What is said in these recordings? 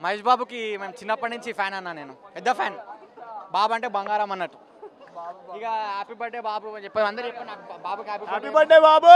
మహేష్ బాబుకి మేము చిన్నప్పటి నుంచి ఫ్యాన్ అన్నా నేను పెద్ద ఫ్యాన్ బాబు అంటే బంగారం అన్నట్టు ఇక హ్యాపీ బర్త్డే బాబు అని చెప్పి అందరూ చెప్పారు నాకు బా- బాబుకి happy happy birthday birthday Babu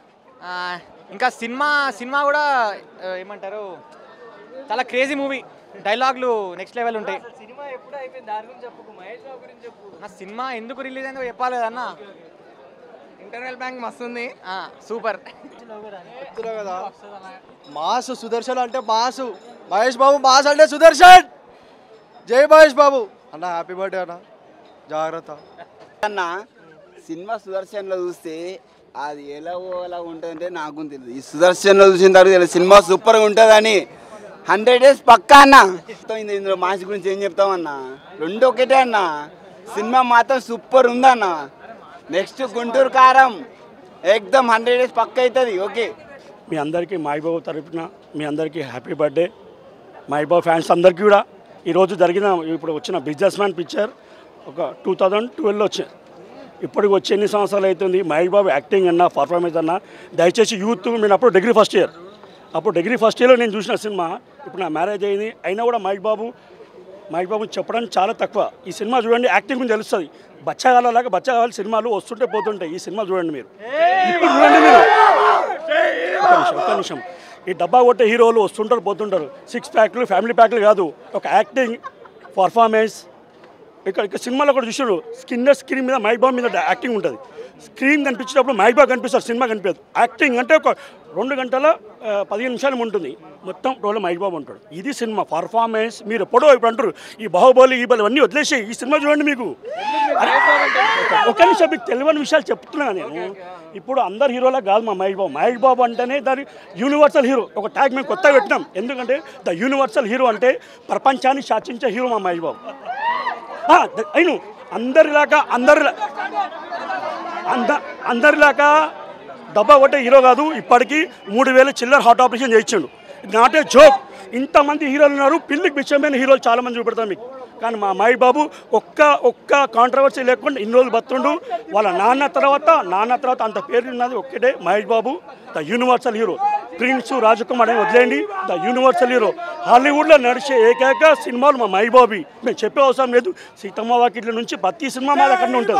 ఇంకా సినిమా సినిమా కూడా ఆ, ఏమంటారు చాలా క్రేజీ మూవీ డైలాగులు నెక్స్ట్ లెవెల్ ఉంటాయి సినిమా ఎప్పుడు అయిపోయింది దాని గురించి చెప్పు మహేష్ బాబు గురించి చెప్పు నా సినిమా ఎందుకు రిలీజ్ అయిందో చెప్పాలి కదన్నా ఇంటర్నల్ బ్యాంక్ మస్తుంది సూపర్ చెప్తున్నా కదా మాస్ సుదర్శన్ అంటే మాసు మహేష్ బాబు మాస్ అంటే సుదర్శన్ జై మహేష్ బాబు అన్న హ్యాపీ బర్త్డే అన్న జాగ్రత్త అన్న సినిమా సుదర్శన్లో చూస్తే అది ఎలా ఎలా ఉంటుందంటే నాకు తెలియదు ఈ సుదర్శన్లో చూసిన తర్వాత ఇలా సినిమా సూపర్గా ఉంటుందని హండ్రెడ్ డేస్ పక్కా అన్న మొత్తం ఇందు- ఇందులో మాసి గురించి ఏం చెప్తామన్న రెండు ఒకటే అన్న సినిమా మాత్రం సూపర్ ఉందన్న నెక్స్ట్ గుంటూరు కారం ఎక్దమ్ హండ్రెడ్ డేస్ పక్క అవుతుంది ఓకే మీ అందరికీ మాయిబాబు తరపున మీ అందరికీ హ్యాపీ బర్త్డే మాయిబాబు ఫ్యాన్స్ అందరికీ కూడా ఈరోజు జరిగిన ఇప్పుడు వచ్చిన బిజినెస్ మ్యాన్ పిక్చర్ ఒక టూ థౌజండ్ ట్వెల్వ్లో వచ్చాయి ఇప్పటికి వచ్చి ఎన్ని సంవత్సరాలు అవుతుంది మహేష్ బాబు యాక్టింగ్ అన్నా పర్ఫార్మెన్స్ అన్నా దయచేసి యూత్ నేను అప్పుడు డిగ్రీ ఫస్ట్ ఇయర్ అప్పుడు డిగ్రీ ఫస్ట్ ఇయర్లో నేను చూసిన సినిమా ఇప్పుడు నా మ్యారేజ్ అయింది అయినా కూడా మహేష్ బాబు మహేష్ బాబు చెప్పడం చాలా తక్కువ ఈ సినిమా చూడండి యాక్టింగ్ గురించి తెలుస్తుంది బచ్చగాళ్ళలాగా బచ్చగాళ్ళ సినిమాలు వస్తుంటే పోతుంటాయి ఈ సినిమా చూడండి మీరు ఇప్పుడు చూడండి మీరు ఒక్క నిమిషం ఒక్క నిమిషం ఈ డబ్బా కొట్టే హీరోలు వస్తుంటారు పోతుంటారు సిక్స్ ప్యాక్లు ఫ్యామిలీ ప్యాక్లు కాదు ఒక యాక్టింగ్ పర్ఫార్మెన్స్ ఇక్కడ ఇక్కడ సినిమాలో కూడా చూసాడు స్కిన్ స్క్రీన్ మీద మైక్ బాబు మీద యాక్టింగ్ ఉంటుంది స్క్రీన్ కనిపించేటప్పుడు మైక్ బాబు కనిపిస్తారు సినిమా కనిపించదు యాక్టింగ్ అంటే ఒక రెండు గంటల ఆ, పదిహేను నిమిషాలు ఉంటుంది మొత్తం రోజు మైక్ బాబు ఉంటాడు ఇది సినిమా పర్ఫార్మెన్స్ మీరు ఎప్పుడో ఇప్పుడు అంటారు ఈ బాహుబలి ఈ బలి అన్నీ వదిలేసి ఈ సినిమా చూడండి మీకు అరే, ఒక నిమిషం మీకు తెలియని విషయాలు చెప్తున్నాను నేను ఇప్పుడు అందరు హీరోలా కాదు మా మహేష్ బాబు మహేష్ బాబు అంటేనే దాని యూనివర్సల్ హీరో ఒక ట్యాగ్ మేము కొత్తగా పెట్టినాం ఎందుకంటే ద యూనివర్సల్ హీరో అంటే ప్రపంచాన్ని శాసించే హీరో మా మహేష్ బాబు ఆ, ద- అయిను అందరిలాగా అందరిలా అంద అందరిలాగా డబ్బా కొట్టే హీరో కాదు ఇప్పటికీ మూడు వేల చిల్లర హార్ట్ ఆపరేషన్ చేయించాడు నాట్ ఏ జోక్ ఇంతమంది హీరోలు ఉన్నారు పిల్లికి విషయమైన హీరోలు చాలా మంది చూపెడతారు మీకు కానీ మా అమ్మాయి బాబు ఒక్క ఒక్క కాంట్రవర్సీ లేకుండా ఇన్ని రోజులు బతుండు వాళ్ళ నాన్న తర్వాత నాన్న తర్వాత అంత పేరు ఉన్నది ఒక్కటే Mahesh Babu the universal hero prince రాజకుమార్ అని వదిలేయండి ద యూనివర్సల్ హీరో హాలీవుడ్లో నడిచే ఏకైక సినిమాలు మా మహేష్ బాబి మేము చెప్పే అవసరం లేదు సీతమ్మ వాకిట్ల నుంచి ప్రతి సినిమా మా దగ్గర ఉంటుంది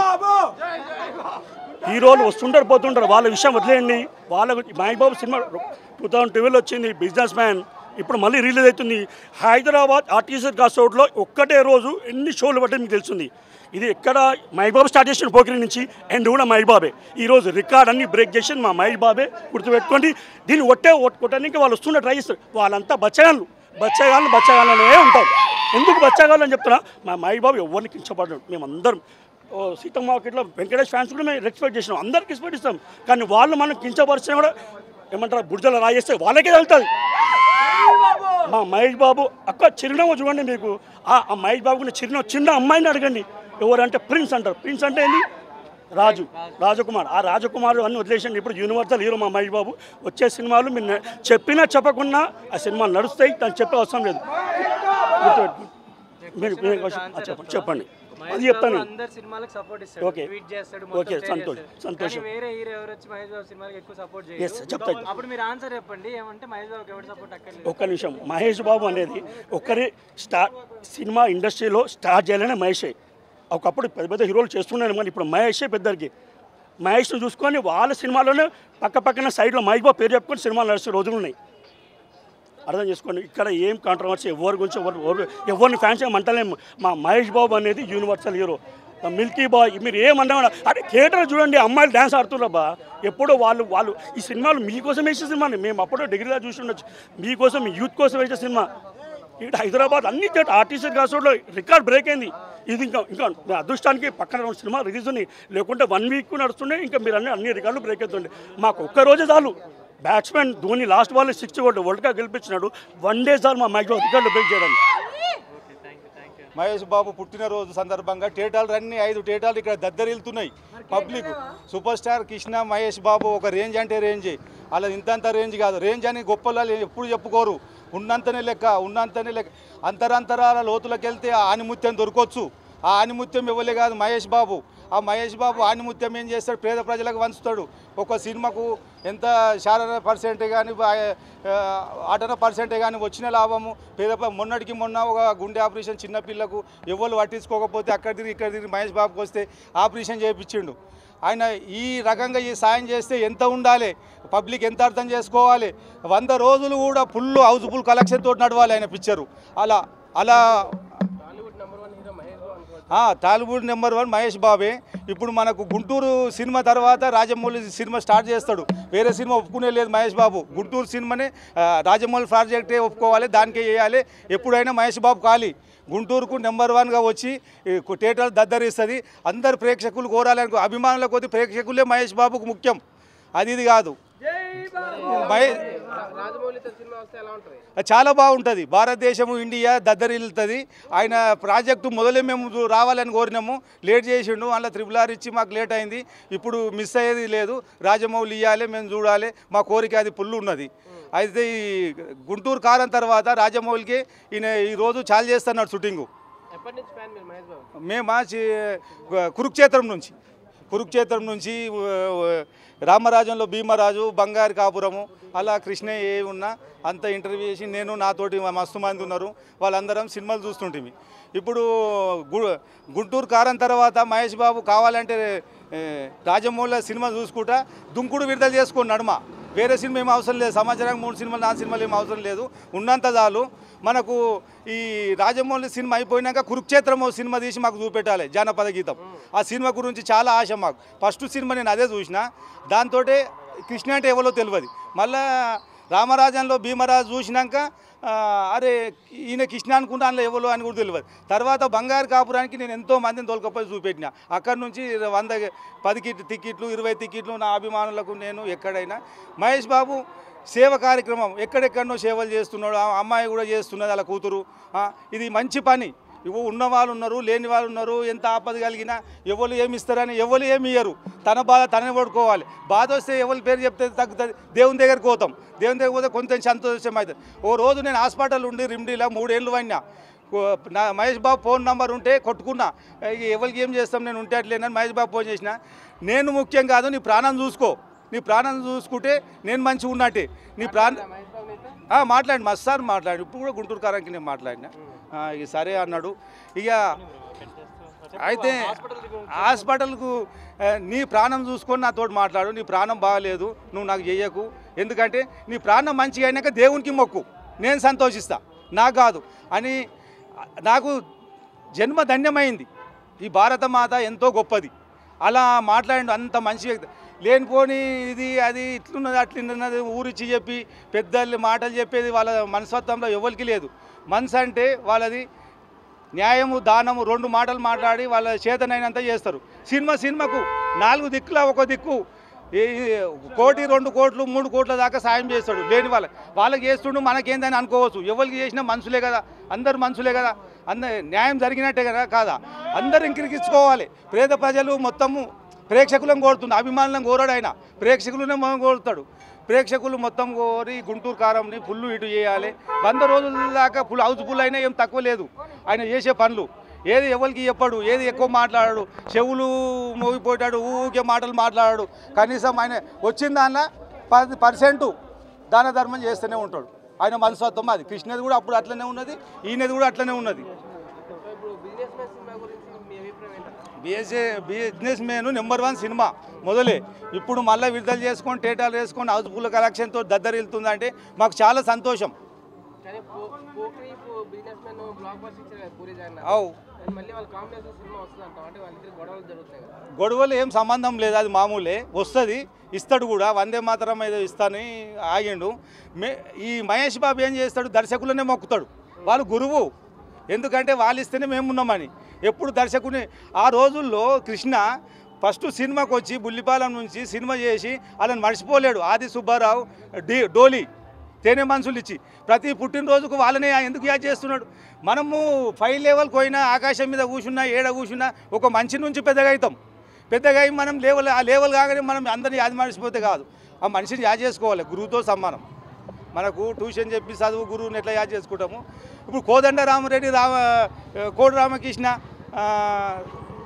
హీరోలు వస్తుంటారు పోతుంటారు వాళ్ళ విషయం వదిలేయండి వాళ్ళ గురించి- Mahesh Babu cinema two thousand twelve వచ్చింది బిజినెస్ మ్యాన్ ఇప్పుడు మళ్ళీ రిలీజ్ అవుతుంది హైదరాబాద్ ఆర్టీసీ కాసౌట్లో ఒక్కటే రోజు ఎన్ని షోలు పట్టి మీకు తెలుస్తుంది ఇది ఎక్కడ మహేష్ బాబు స్టార్ట్ చేసిన పోకిరి నుంచి అండ్ కూడా మహేష్ బాబే ఈరోజు రికార్డ్ అన్ని బ్రేక్ చేసి మా మహేష్ బాబే గుర్తుపెట్టుకోండి దీన్ని ఒట్టే కొట్టడానికి వాళ్ళు వస్తున్న ట్రై చేస్తారు వాళ్ళంతా బచ్చగాళ్ళు బచ్చగాళ్ళు బచ్చగాళ్ళనే ఉంటారు ఎందుకు బచ్చగాళ్ళు అని చెప్తున్నా మా మహేష్ బాబు ఎవరిని కించపడడు మేమందరం ఓ సీతమ్మ మార్కెట్లో వెంకటేష్ ఫ్యాన్స్ కూడా మేము రెస్పెక్ట్ చేసినాం అందరికి రెస్పెక్ట్ ఇస్తాం కానీ వాళ్ళు మనం కించపరిచినా కూడా ఏమంటారు బుర్జల రాయేస్తే వాళ్ళకే వెళ్తుంది మా మహేష్ బాబు అక్క చిరునవ్వు చూడండి మీకు ఆ ఆ మహేష్ బాబుకున్న చిరునవ్వు చిన్న అమ్మాయిని అడగండి ఎవరంటే ప్రిన్స్ అంటారు ప్రిన్స్ అంటే ఏంటి రాజు రాజకుమార్ ఆ రాజకుమార్ అన్ని వదిలేసండి ఇప్పుడు యూనివర్సల్ హీరో మా మహేష్ బాబు వచ్చే సినిమాలు మీరు న- చెప్పినా చెప్పకున్నా ఆ సినిమాలు నడుస్తాయి దాన్ని చెప్పే అవసరం లేదు గుర్తుపెట్టుకో. మీరు మీరు ఆ, చెప్పండి చెప్పండి అది చెప్తాను నేను. అందరు సినిమాలకు సపోర్ట్ ఇస్తాడు ఓకే. ట్వీట్ చేస్తాడు ఓకే, మొత్తం share సంతోష్, చేస్తాడు. సంతోషం. కానీ వేరే హీరో ఎవరు వచ్చి మహేష్ బాబు సినిమాకి ఎక్కువ సపోర్ట్ Yes, చేయరు చెప్తాను. అప్పుడు మీరు ఆన్సర్ చెప్పండి ఏమంటే మహేష్ బాబుకి ఎవరు సపోర్ట్ అక్కర్లేదు ఒక్క నిమిషం మహేష్ బాబు అనేది ఒక్కరి స్టార్ సినిమా ఇండస్ట్రీలో స్టార్ట్ చేయాలనే మహేషే ఒకప్పుడు పెద్ద పెద్ద హీరోలు చేస్తున్నాను కానీ ఇప్పుడు మహేషే పెద్దరికి మహేష్ను చూసుకొని వాళ్ళ సినిమాలోనే పక్క పక్కన సైడ్లో మహేష్ బాబు పేరు చెప్పుకొని సినిమాలు నడిచే రోజులు ఉన్నాయి అర్థం చేసుకోండి ఇక్కడ ఏం కాంట్రవర్సీ ఎవరి గురించి ఎవరు ఎవరు ఎవరిని ఫ్యాన్స్ ఏమంటలేము మా మహేష్ బాబు అనేది యూనివర్సల్ హీరో మిల్కీ బాయ్ మీరు ఏమన్నా అరే థియేటర్ చూడండి అమ్మాయిలు డ్యాన్స్ ఆడుతున్నారబ్బా ఎప్పుడో వాళ్ళు వాళ్ళు ఈ సినిమాలు మీకోసం వేసే సినిమాని మేము అప్పుడో డిగ్రీలో చూసి ఉండొచ్చు మీకోసం మీ యూత్ కోసం వేసే సినిమా ఇక్కడ హైదరాబాద్ అన్ని థియేటర్ ఆర్టీసీ కాసోడ్లో రికార్డ్ బ్రేక్ అయింది ఇది ఇంకా ఇంకా మీ అదృష్టానికి పక్కన రెండు సినిమా రిలీజ్ ఉన్నాయి లేకుంటే వన్ వీక్ నడుస్తుండే ఇంకా మీరు అన్ని అన్ని రికార్డులు బ్రేక్ అవుతుండే మాకు ఒక్క రోజే చాలు batsmen Dhoni last ball six కొట్టి వరల్డ్ కప్ గెలిపించినాడు వన్ డే సార్ మా మ్యాచ్లో రికార్డు బ్రేక్ చేయడానికి మహేష్ బాబు పుట్టినరోజు సందర్భంగా టేటాలు అన్ని ఐదు టేటాలు ఇక్కడ దద్దరిల్లుతున్నాయి public super star Krishna Mahesh Babu ఒక రేంజ్ అంటే రేంజ్ అలా ఇంతంత రేంజ్ కాదు రేంజ్ అని గొప్పలు ఎప్పుడు చెప్పుకోరు ఉన్నంతనే లెక్క ఉన్నంతనే లెక్క అంతరంతరాల లోతులకు వెళ్తే ఆ ఆనిముత్యం దొరకొచ్చు ఆ ఆనిముత్యం ఇవ్వలే కాదు మహేష్ బాబు ఆ మహేష్ బాబు ఆనిముత్యం ఏం చేస్తాడు పేద ప్రజలకు వంచుతాడు ఒక సినిమాకు ఎంత శారద పర్సెంట్ కానీ ఆటన పర్సెంట్ కానీ వచ్చిన లాభము పేద ప్ర- మొన్నటికి మొన్న ఒక గుండె ఆపరేషన్ చిన్న పిల్లకు ఎవరు పట్టించుకోకపోతే అక్కడ తిరిగి ఇక్కడ తిరిగి మహేష్ బాబుకి వస్తే ఆపరేషన్ చేయించిండు ఆయన ఈ రకంగా ఈ సాయం చేస్తే ఎంత ఉండాలి పబ్లిక్ ఎంత అర్థం చేసుకోవాలి వంద రోజులు కూడా ఫుల్ హౌస్ఫుల్ కలెక్షన్ తోటి నడవాలి ఆయన పిక్చరు అలా అలా ఆ, టాలీవుడ్ నెంబర్ వన్ మహేష్ బాబే ఇప్పుడు మనకు గుంటూరు సినిమా తర్వాత రాజమౌళి సినిమా స్టార్ట్ చేస్తాడు వేరే సినిమా ఒప్పుకునే లేదు మహేష్ బాబు గుంటూరు సినిమానే ఆ, రాజమౌళి ప్రాజెక్టే ఒప్పుకోవాలి దానికే చేయాలి ఎప్పుడైనా మహేష్ బాబు ఖాళీ గుంటూరుకు నెంబర్ వన్గా వచ్చి ఈ కు- థియేటర్ దద్దరిస్తుంది అందరు ప్రేక్షకులు కోరాలనుకో అభిమానుల కొద్ది ప్రేక్షకులే మహేష్ బాబుకు ముఖ్యం అది ఇది కాదు మహేష్ చాలా బాగుంటుంది భారతదేశము ఇండియా దద్దరిల్లుతుంది ఆయన ప్రాజెక్టు మొదలే మేము చూ- రావాలని కోరినాము లేట్ చేసిండు అలా త్రిపుల్ ఆర్ ఇచ్చి మాకు లేట్ అయింది ఇప్పుడు మిస్ అయ్యేది లేదు రాజమౌళి ఇవ్వాలి మేము చూడాలి మా కోరిక అది పుల్లు ఉన్నది అయితే ఈ గుంటూరు కారం తర్వాత రాజమౌళికి ఈయన ఈరోజు చాలు చేస్తున్నాడు షూటింగు ఎప్పటి నుంచి ఫ్యాన్ మీరు మహేష్ బాబు మేము కురుక్షేత్రం నుంచి కురుక్షేత్రం నుంచి ఆ, ఆ, రామరాజంలో భీమరాజు బంగారు కాపురము అలా కృష్ణ ఏ ఉన్నా అంత ఇంటర్వ్యూ చేసి నేను నాతోటి మస్తు మంది ఉన్నారు వాళ్ళందరం సినిమాలు చూస్తుంటిమి ఇప్పుడు గు- గుంటూరు కారం తర్వాత మహేష్ బాబు కావాలంటే ఏ, రాజమౌళి సినిమా చూసుకుంటా దుంకుడు విడుదల చేసుకోండి నడుమ వేరే సినిమా ఏం అవసరం లేదు సంవత్సరానికి మూడు సినిమాలు నాలుగు సినిమాలు ఏం అవసరం లేదు ఉన్నంత చాలు మనకు ఈ రాజమౌళి సినిమా అయిపోయినాక కురుక్షేత్రం ఓ సినిమా తీసి మాకు చూపెట్టాలి జానపద గీతం ఆ సినిమా గురించి చాలా ఆశ మాకు ఫస్ట్ సినిమా నేను అదే చూసిన దాంతో కృష్ణ అంటే ఎవరో తెలియదు మళ్ళా రామరాజంలో భీమరాజు చూసినాక ఆ, అరే ఈయన కృష్ణ అనుకుంటా అందులో ఎవరో అని కూడా తెలియదు తర్వాత బంగారు కాపురానికి నేను ఎంతో మందిని తోలుకపోయి చూపెట్టిన అక్కడి నుంచి వంద పది కిట్ టికెట్లు ఇరవై టికెట్లు నా అభిమానులకు నేను ఎక్కడైనా మహేష్ బాబు సేవ కార్యక్రమం ఎక్కడెక్కడనో సేవలు చేస్తున్నాడు ఆ అమ్మాయి కూడా చేస్తున్నది అలా కూతురు ఆ, ఇది మంచి పని ఇవ్వ ఉన్న వాళ్ళు ఉన్నారు లేని వాళ్ళు ఉన్నారు ఎంత ఆపద కలిగినా ఎవరు ఏమి ఇస్తారని ఎవరు ఏమి ఇయ్యరు తన బాధ తనే పడుకోవాలి బాధ వస్తే ఎవరి పేరు చెప్తే తగ్గుతుంది దేవుని దగ్గరికి పోతాం దేవుని దగ్గరికి పోతే కొంచెం సంతోషం అవుతుంది ఓ రోజు నేను హాస్పిటల్ ఉండి రిమ్డీలో మూడేళ్ళు పడినా ఓ- నా మహేష్ బాబు ఫోన్ నంబర్ ఉంటే కొట్టుకున్నా ఇక ఎవరికి ఏం చేస్తాం నేను ఉంటే అట్లేనని మహేష్ బాబు ఫోన్ చేసిన నేను ముఖ్యం కాదు నీ ప్రాణం చూసుకో నీ ప్రాణం చూసుకుంటే నేను మంచిగా ఉన్నట్టే నీ ప్రాణం ఆ, మాట్లాడి మస్తు సార్ మాట్లాడి ఇప్పుడు కూడా గుంటూరు కారానికి నేను మాట్లాడినా ఆ, ఇక సరే అన్నాడు ఇక అయితే హాస్పిటల్కు ఆ, నీ ప్రాణం చూసుకొని నాతో మాట్లాడు నీ ప్రాణం బాగాలేదు నువ్వు నాకు చెయ్యకు ఎందుకంటే నీ ప్రాణం మంచిగా అయినాక దేవునికి మొక్కు నేను సంతోషిస్తా నాకు కాదు అని నాకు జన్మ ధన్యమైంది ఈ భారత మాత ఎంతో గొప్పది అలా మాట్లాడి అంత మంచి వ్యక్తి లేనిపోని ఇది అది ఇట్లున్నది అట్లున్నది ఊరిచ్చి చెప్పి పెద్దలు మాటలు చెప్పేది వాళ్ళ మనస్తత్వంలో ఎవరికి లేదు మనసు అంటే వాళ్ళది న్యాయము దానము రెండు మాటలు మాట్లాడి వాళ్ళ చేతనైనంత చేస్తారు సినిమా సినిమాకు నాలుగు దిక్కుల ఒక దిక్కు ఈ కోటి రెండు కోట్లు మూడు కోట్ల దాకా సాయం చేస్తాడు లేని వాళ్ళ వాళ్ళకి చేస్తుండు మనకేందని అనుకోవచ్చు ఎవరికి చేసినా మనుషులే కదా అందరు మనుషులే కదా అంద న్యాయం జరిగినట్టే కదా కాదా అందరు ఇంకిరికించుకోవాలి పేద ప్రజలు మొత్తము ప్రేక్షకులను కోరుతుంది అభిమానులను కోరాడు ఆయన ప్రేక్షకులనే మనం కోరుతాడు ప్రేక్షకులు మొత్తం కోరి గుంటూరు కారంని ఫుల్ ఇటు చేయాలి వంద రోజుల దాకా ఫుల్ హౌస్ ఫుల్ అయినా ఏం తక్కువ లేదు ఆయన చేసే పనులు ఏది ఎవరికి చెప్పాడు ఏది ఎక్కువ మాట్లాడాడు చెవులు మోగిపోతాడు ఊకే మాటలు మాట్లాడాడు కనీసం ఆయన వచ్చిన దానిలో పది పర్సెంట్ దాన ధర్మం చేస్తూనే ఉంటాడు ఆయన మనస్తత్వం అది కృష్ణది కూడా అప్పుడు అట్లనే ఉన్నది ఈయనది కూడా అట్లనే ఉన్నది బిఎస్ఏ Businessman number one cinema మొదలే ఇప్పుడు మళ్ళీ విడుదల చేసుకొని టేటాలు వేసుకొని హౌస్ఫుల్ కలెక్షన్తో దద్దరిల్తుందంటే మాకు చాలా సంతోషం కానీ Pokiri Businessman blockbuster ఇచ్చారు కదా పూరి జగన్నాథ్ అవు కానీ మళ్ళీ వాళ్ళ కాంబినేషన్ సినిమా వస్తుంది అంటాం అంటే వాళ్ళిద్దరు గొడవలు జరుగుతాయి కదా గొడవలు ఏం సంబంధం లేదు అది మామూలే వస్తుంది ఇస్తాడు కూడా వందే మాత్రం ఏదో ఇస్తానని ఆగిండు మే ఈ మహేష్ బాబు ఏం చేస్తాడు దర్శకులనే మొక్కుతాడు వాళ్ళు గురువు ఎందుకంటే వాళ్ళు ఇస్తేనే మేము ఉన్నామని ఎప్పుడు దర్శకుని ఆ రోజుల్లో కృష్ణ ఫస్ట్ సినిమాకి వచ్చి బుల్లిపాలెం నుంచి సినిమా చేసి వాళ్ళని మర్చిపోలేడు ఆది సుబ్బారావు డి డోలీ తేనె మనుషులు ఇచ్చి ప్రతి పుట్టినరోజుకు వాళ్ళనే ఎందుకు యాడ్ చేస్తున్నాడు మనము ఫైవ్ లెవెల్కి పోయినా ఆకాశం మీద కూర్చున్నా ఏడ కూర్చున్నా ఒక మంచి నుంచి పెద్దగా అవుతాం పెద్దగా అయి మనం లేవల్ ఆ లేవల్ కాగానే మనం అందరిని యాది మర్చిపోతే కాదు ఆ మనిషిని యాద్ చేసుకోవాలి గురువుతో సమానం మనకు ట్యూషన్ చెప్పి చదువు గురువుని ఎట్లా యాద్ చేసుకుంటాము ఇప్పుడు కోదండ రామరెడ్డి రామ కోడి రామకృష్ణ ఆ,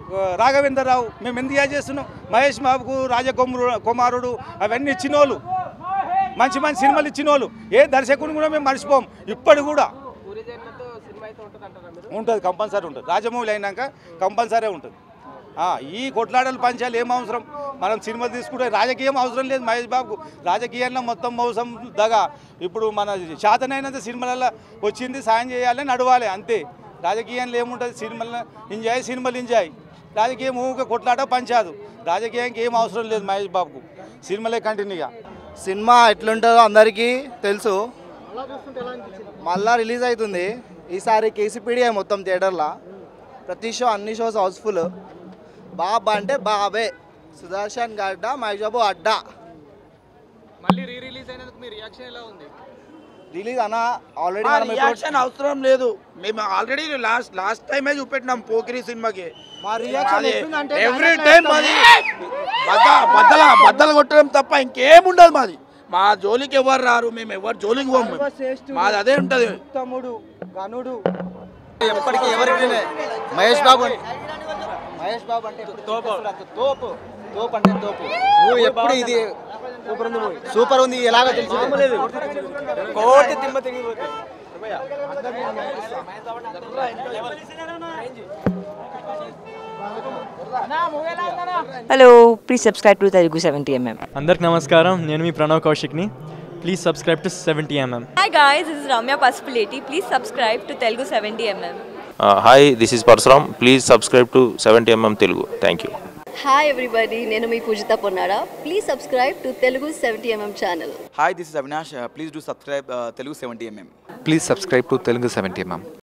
రాఘవేంద్రరావు మేము ఎందుకు యాడ్ చేస్తున్నాం మహేష్ బాబుకు రాజకుమారు కుమారుడు అవన్నీ ఇచ్చినోళ్ళు మంచి మంచి సినిమాలు ఇచ్చినోళ్ళు ఏ దర్శకుని కూడా మేము మర్చిపోం ఇప్పటి కూడా పూరి జగన్నాథ్ సినిమా అయితే ఉంటుంది అంటారా మీరు ఉంటుంది కంపల్సరీ ఉంటుంది రాజమౌళి అయినాక కంపల్సరీ ఉంటుంది ఆ, ఈ కొట్లాటలు పంచాలు ఏం అవసరం మనం సినిమాలు తీసుకుంటే రాజకీయం అవసరం లేదు మహేష్ బాబుకు రాజకీయంలో మొత్తం మోసం దగా ఇప్పుడు మన శాతనైనంత సినిమాలలో వచ్చింది సాయం చేయాలి నడవాలి అంతే రాజకీయంలో ఏముంటుంది సినిమాలో ఎంజాయ్ సినిమాలు ఎంజాయ్ రాజకీయం ఊరికే కొట్లాట పంచాదు రాజకీయానికి ఏం అవసరం లేదు మహేష్ బాబుకు సినిమాలే కంటిన్యూగా సినిమా ఎట్లుంటుందో అందరికీ తెలుసు మళ్ళా రిలీజ్ అవుతుంది ఈసారి కేసీపీడియా మొత్తం థియేటర్లో ప్రతి షో అన్ని షోస్ హౌస్ఫుల్ బాబా అంటే బాబే సుదర్శన్ గడ్డ మహేష్ బాబు అడ్డా మళ్ళీ రీ రిలీజ్ అయినందుకు మీ రియాక్షన్ ఎలా ఉంది రిలీజ్ అన్న ఆల్రెడీ మా మనం ఇప్పుడు రియాక్షన్ అవసరం లేదు మేము ఆల్రెడీ లాస్ట్ లాస్ట్ టైమే చూపెట్టినాం పోకిరి సినిమాకి మా రియాక్షన్ ఎట్లుందంటే ఎవ్రీ టైం మాది బద్ద బద్దల బద్దలు కొట్టడం తప్ప ఇంకేముండదు మాది మా జోలికి ఎవరు రారు మేము ఎవరు జోలికి పోము మేము. మాది అదే ఉంటది ఉత్తముడు గనుడు ఎప్పటికీ ఎవరికి మహేష్ బాబు అంటే- మహేష్ బాబు అంటే ఎప్పుడు తోపు తోపు తోపు అంటే తోపు మూవీ ఎప్పుడు ఇది సూపర్ ఉంది మూవీ సూపర్ ఉంది ఎలాగో తెలుసు కోటి తిమ్మ తిరిగిపోతుంది Hello, please subscribe to Telugu 70mm. అందరికి నమస్కారం నేను మీ ప్రణవ్ కౌశిక్ని please subscribe to seventy MM Hi guys, this is Ramya Pasupuleti. Please subscribe to Telugu 70mm. Hi this is Parashuram please subscribe to seventy MM Telugu thank you hi everybody నేను మీ Pujitha Ponnara please subscribe to Telugu seventy MM channel hi this is Avinash please do subscribe Telugu seventy MM please subscribe to Telugu seventy ma'am